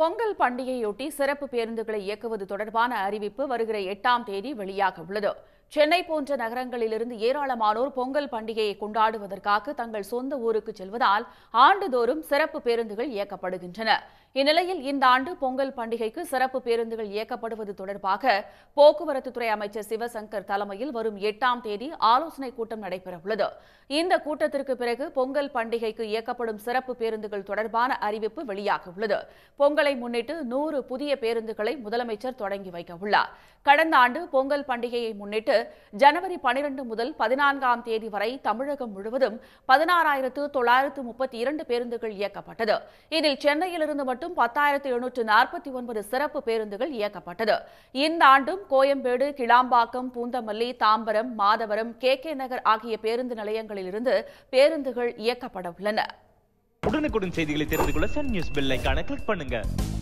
பொங்கல் பண்டிகையொட்டி சிறப்பு பேருந்துகளை இயக்குவது தொடர்பான அறிவிப்பு வருகிற எட்டாம் தேதி வெளியாக உள்ளது சென்னை போன்ற நகரங்களிலிருந்து ஏராளமானோர் பொங்கல் பண்டிகையை கொண்டாடுவதற்காக தங்கள் சொந்த ஊருக்கு செல்வதால் ஆண்டுதோறும் சிறப்பு பேருந்துகள் இயக்கப்படுகின்றன இந்நிலையில் இந்த ஆண்டு பொங்கல் பண்டிகைக்கு சிறப்பு பேருந்துகள் இயக்கப்படுவது தொடர்பாக போக்குவரத்துத்துறை அமைச்சர் சிவசங்கர் தலைமையில் வரும் எட்டாம் தேதி ஆலோசனைக் கூட்டம் நடைபெறவுள்ளது இந்த கூட்டத்திற்கு பிறகு பொங்கல் பண்டிகைக்கு இயக்கப்படும் சிறப்பு பேருந்துகள் தொடர்பான அறிவிப்பு வெளியாக உள்ளது பொங்கலை முன்னிட்டு நூறு புதிய பேருந்துகளை முதலமைச்சர் தொடங்கி வைக்க உள்ளார் கடந்த ஆண்டு பொங்கல் பண்டிகையை முன்னிட்டு ஜனவரி பனிரெண்டு முதல் பதினான்காம் தேதி வரை தமிழகம் முழுவதும் பதினாறாயிரத்து தொள்ளாயிரத்து முப்பத்தி இரண்டு பேருந்துகள் இயக்கப்பட்டது இதில் சென்னையிலிருந்து மட்டும் பத்தாயிரத்து எழுநூற்று நாற்பத்தி ஒன்பது சிறப்பு பேருந்துகள் இயக்கப்பட்டது இந்த ஆண்டும் கோயம்பேடு கிளாம்பாக்கம் பூந்தமல்லி தாம்பரம் மாதவரம் கே கே நகர் ஆகிய பேருந்து நிலையங்களிலிருந்து பேருந்துகள் இயக்கப்பட உள்ளன உடனுக்குடன் செய்திகளை தெரிந்து கொள்ள சன் நியூஸ் பெல் ஐகானை கிளிக் பண்ணுங்க